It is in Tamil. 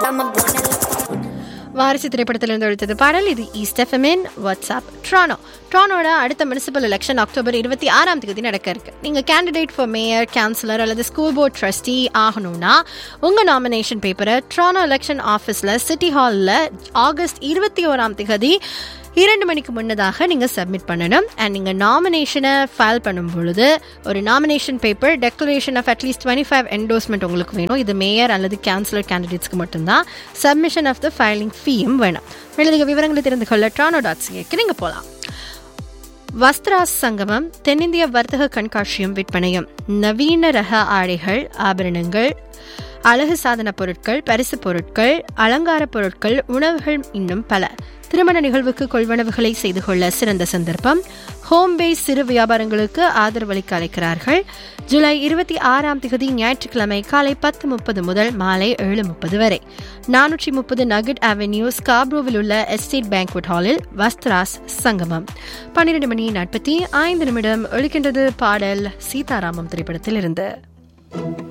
I'm a bonnet. வாரிசு திரைப்படத்திலிருந்து எழுத்தது பாடல் இது ஈஸ்ட் எஃப்எம்இன் வாட்ஸ்அப் ட்ரானோ ட்ரானோட அடுத்த முனிசிபல் எலெக்ஷன் அக்டோபர் இருபத்தி ஆறாம் தேதி நடக்க இருக்கு நீங்க கேண்டிடேட் ஃபார் மேயர் கேன்சலர் அல்லது ஸ்கூல் போர்ட் ட்ரஸ்டி ஆகணும்னா உங்க நாமினேஷன் பேப்பரை ட்ரானோ எலெக்ஷன் ஆஃபீஸில் சிட்டி ஹாலில் ஆகஸ்ட் இருபத்தி ஓராம் தேதி இரண்டு மணிக்கு முன்னதாக நீங்கள் சப்மிட் பண்ணணும் அண்ட் நீங்கள் நாமினேஷனை ஃபைல் பண்ணும் பொழுது ஒரு nomination paper declaration of at least twenty five endorsement உங்களுக்கு வேணும் இது மேயர் அல்லது கேன்சலர் கேண்டிடேட்ஸ்க்கு மட்டும்தான் சப்மிஷன் ஆஃப் த ஃபைலிங் ஃபீயும் வேணும் மேலதிக விவரங்களை தெரிந்து கொள்ள ட்ரானோ டாட் சிஏக்கு நீங்கள் போகலாம் வஸ்திராஸ் சங்கமம் தென்னிந்திய வர்த்தக கண்காட்சியும் விற்பனையும் நவீன ரக ஆடைகள் ஆபரணங்கள் அழகு சாதன பொருட்கள் பரிசு பொருட்கள் அலங்கார பொருட்கள் உணவுகள் இன்னும் பல திருமண நிகழ்வுக்கு கொள்வனவுகளை செய்து கொள்ள சிறந்த சந்தர்ப்பம் ஹோம் பேஸ் சிறு வியாபாரங்களுக்கு ஆதரவளிக்க அழைக்கிறார்கள் ஜூலை இருபத்தி ஆறாம் தேதி ஞாயிற்றுக்கிழமை காலை பத்து முப்பது முதல் மாலை ஏழு முப்பது வரை நானூற்றி முப்பது நகட் அவென்யூ ஸ்காப்ரோவில் உள்ள எஸ்டேட் பேங்க்வெட் ஹாலில் வஸ்திராஸ் சங்கமம் பன்னிரண்டு மணி நாற்பத்தி ஐந்து நிமிடம் ஒழிக்கின்றது பாடல் சீதாராமம் திரைப்படத்தில் இருந்து